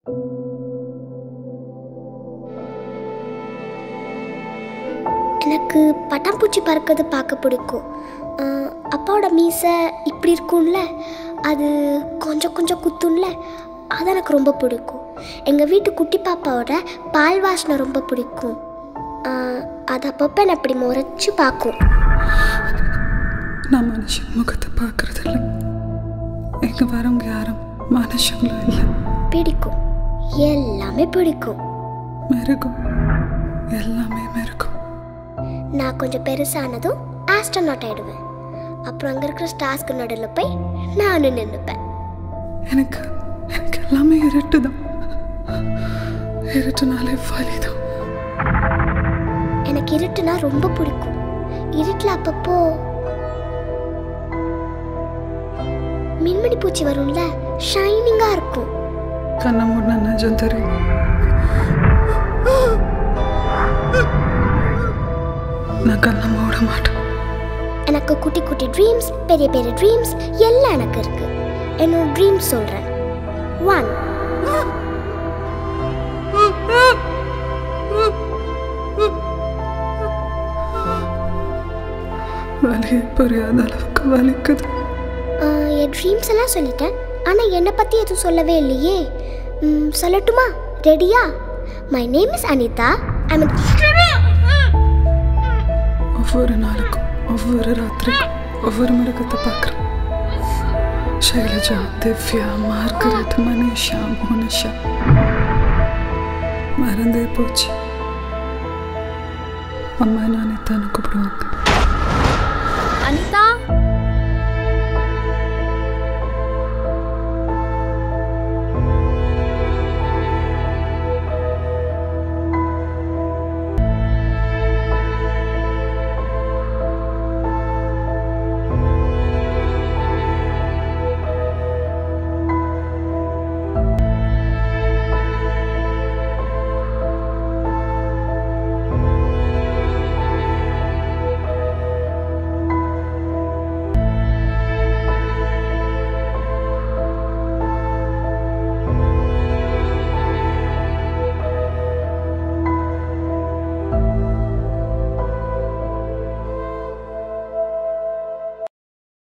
எனக்கு பட்டாம்பூச்சி பறக்கிறது பார்க்க பிடிக்கும் அஹ், அப்பாவோட மீசை இப்படி இருக்கும்ல அது கொஞ்சம் கொஞ்சம் குத்தும்ல அது எனக்கு ரொம்ப பிடிக்கும் எங்கள் வீட்டு குட்டி பாப்பாவோட பால் வாசனை ரொம்ப பிடிக்கும் அஹ், அது அப்பப்போ என்னை அப்படி முறைச்சி பார்க்கும் நான் மனுஷன் முகத்தை பார்க்கறதில்ல எங்க வரவங்க யாரும் மனுஷங்களும் இல்லை பிடிக்கும் எல்லாமே பிடிக்கும் மிருகம் எல்லாமே மிருகம் நான் கொஞ்சம் பெருசானதும் ஆஸ்ட்ரோநாட் ஆயிடுவேன் அப்புறம் அங்கே இருக்கிற ஸ்டார்ஸ்க்கு நடுவில் போய் நானும் நின்றுப்பேன் எனக்கு எனக்கு எல்லாமே இருட்டு தான் இருட்டுனாலே வலிதான் எனக்கு இருட்டுனா ரொம்ப பிடிக்கும் இருட்டில் அப்பப்போ மின்மினி பூச்சி வரும்ல ஷைனிங்காக இருக்கும் கண்ணை மூடின நிஜம் தெரியும் நான் கண்ணை மூட மாட்டேன் எனக்கு குட்டி குட்டி ட்ரீம்ஸ் பெரிய பெரிய ட்ரீம்ஸ் எல்லாம் எனக்கு இருக்கு என்னோட ட்ரீம்ஸ் சொல்கிறேன் ஒன் வலியே புரியாத அளவுக்கு வலிக்குது என் ட்ரீம்ஸ் எல்லாம் சொல்லிட்டேன் ஆனால் என்னை பற்றி எதுவும் சொல்லவே இல்லையே ம், சொல்லட்டுமா ரெடியா my name is Anitha I'm ஒவ்வொரு நாளுக்கும் ஒவ்வொரு ராத்திரிக்கும் ஒவ்வொரு மிருகத்தை பார்க்குறேன் ஷைலஜா திவ்யா மார்கரெட் மனிஷா மோனிஷா மறந்தே போச்சு அம்மா நானே தானே கூப்பிடுவாங்க அனிதா